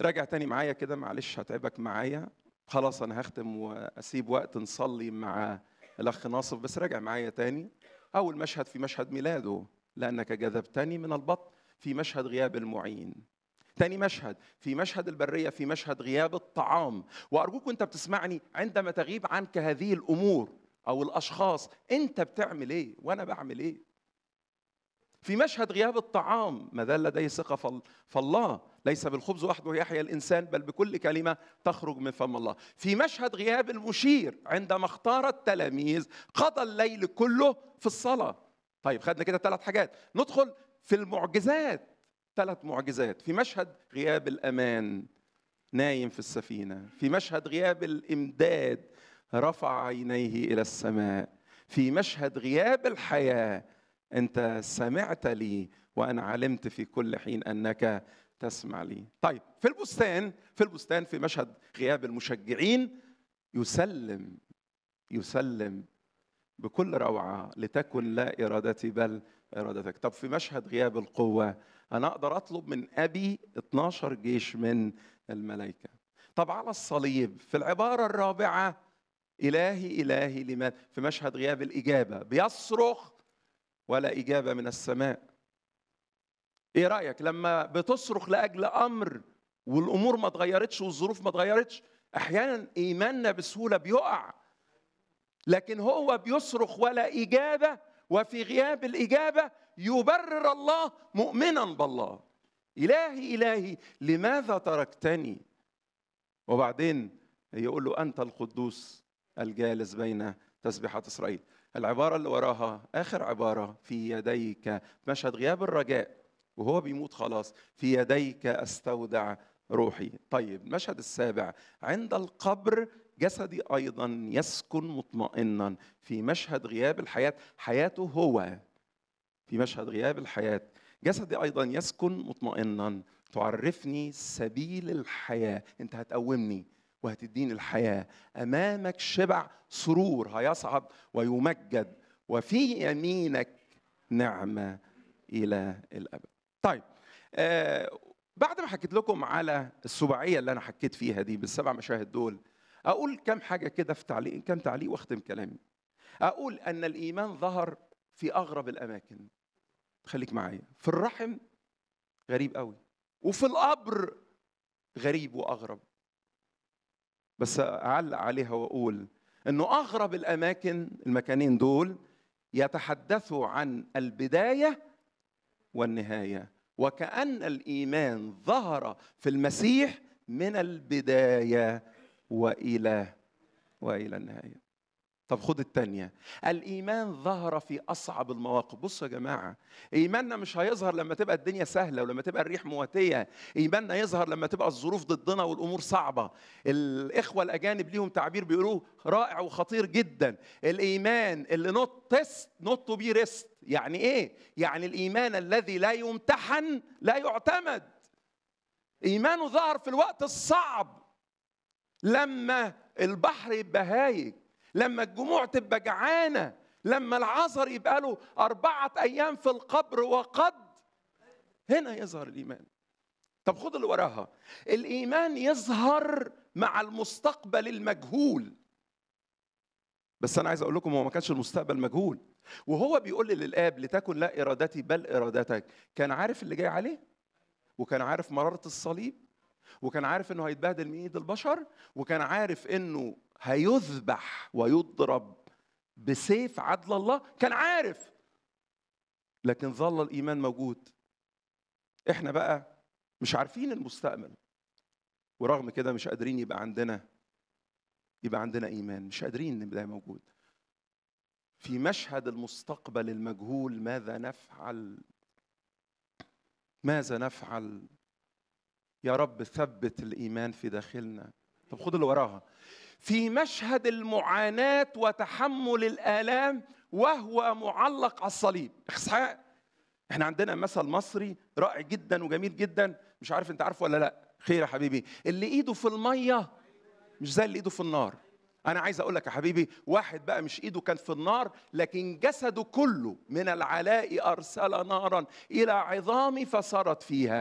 راجع تاني معايا كده معلش هتعبك معايا خلاص انا هختم واسيب وقت نصلي مع الاخ ناصف بس راجع معايا تاني اول مشهد في مشهد ميلاده لانك جذبتني من البطن في مشهد غياب المعين تاني مشهد في مشهد البريه في مشهد غياب الطعام وارجوك وانت بتسمعني عندما تغيب عنك هذه الامور او الاشخاص انت بتعمل ايه وانا بعمل ايه في مشهد غياب الطعام ما زال لديه ثقه فالله ليس بالخبز وحده يحيا الانسان بل بكل كلمه تخرج من فم الله في مشهد غياب المشير عندما اختار التلاميذ قضى الليل كله في الصلاه طيب خدنا كده ثلاث حاجات ندخل في المعجزات ثلاث معجزات في مشهد غياب الامان نايم في السفينه في مشهد غياب الامداد رفع عينيه الى السماء في مشهد غياب الحياه انت سمعت لي وانا علمت في كل حين انك تسمع لي طيب في البستان في البستان في مشهد غياب المشجعين يسلم يسلم بكل روعه لتكن لا ارادتي بل ارادتك طب في مشهد غياب القوه انا اقدر اطلب من ابي 12 جيش من الملائكه طب على الصليب في العباره الرابعه الهي الهي لماذا في مشهد غياب الاجابه بيصرخ ولا اجابه من السماء ايه رايك لما بتصرخ لاجل امر والامور ما اتغيرتش والظروف ما اتغيرتش احيانا ايماننا بسهوله بيقع لكن هو بيصرخ ولا اجابه وفي غياب الاجابه يبرر الله مؤمنا بالله الهي الهي لماذا تركتني وبعدين يقول له انت القدوس الجالس بين تسبيحات اسرائيل العباره اللي وراها اخر عباره في يديك مشهد غياب الرجاء وهو بيموت خلاص في يديك استودع روحي طيب المشهد السابع عند القبر جسدي ايضا يسكن مطمئنا في مشهد غياب الحياه حياته هو في مشهد غياب الحياه جسدي ايضا يسكن مطمئنا تعرفني سبيل الحياه انت هتقومني وهتديني الحياه امامك شبع سرور هيصعد ويمجد وفي يمينك نعمه الى الابد طيب آه بعد ما حكيت لكم على السباعيه اللي انا حكيت فيها دي بالسبع مشاهد دول اقول كم حاجه كده في تعليق كم تعليق واختم كلامي اقول ان الايمان ظهر في اغرب الاماكن خليك معايا في الرحم غريب قوي وفي القبر غريب واغرب بس اعلق عليها واقول انه اغرب الاماكن المكانين دول يتحدثوا عن البدايه والنهايه وكان الايمان ظهر في المسيح من البدايه والى والى النهايه طب خد الثانية الإيمان ظهر في أصعب المواقف بصوا يا جماعة إيماننا مش هيظهر لما تبقى الدنيا سهلة ولما تبقى الريح مواتية إيماننا يظهر لما تبقى الظروف ضدنا والأمور صعبة الإخوة الأجانب ليهم تعبير بيقولوه رائع وخطير جدا الإيمان اللي نوت تيست نوت تو بي ريست يعني إيه؟ يعني الإيمان الذي لا يمتحن لا يعتمد إيمانه ظهر في الوقت الصعب لما البحر يبقى هايج لما الجموع تبقى جعانه لما العذر يبقى له أربعة أيام في القبر وقد هنا يظهر الإيمان طب خد اللي وراها الإيمان يظهر مع المستقبل المجهول بس أنا عايز أقول لكم هو ما كانش المستقبل مجهول وهو بيقول للآب لتكن لا إرادتي بل إرادتك كان عارف اللي جاي عليه وكان عارف مرارة الصليب وكان عارف انه هيتبهدل من ايد البشر وكان عارف انه هيذبح ويضرب بسيف عدل الله كان عارف لكن ظل الايمان موجود احنا بقى مش عارفين المستقبل ورغم كده مش قادرين يبقى عندنا يبقى عندنا ايمان مش قادرين نبقى موجود في مشهد المستقبل المجهول ماذا نفعل ماذا نفعل يا رب ثبت الايمان في داخلنا طب خد اللي وراها في مشهد المعاناه وتحمل الالام وهو معلق على الصليب اسحاق احنا عندنا مثل مصري رائع جدا وجميل جدا مش عارف انت عارفه ولا لا خير يا حبيبي اللي ايده في الميه مش زي اللي ايده في النار انا عايز اقول لك يا حبيبي واحد بقى مش ايده كان في النار لكن جسده كله من العلاء ارسل نارا الى عظامي فصارت فيها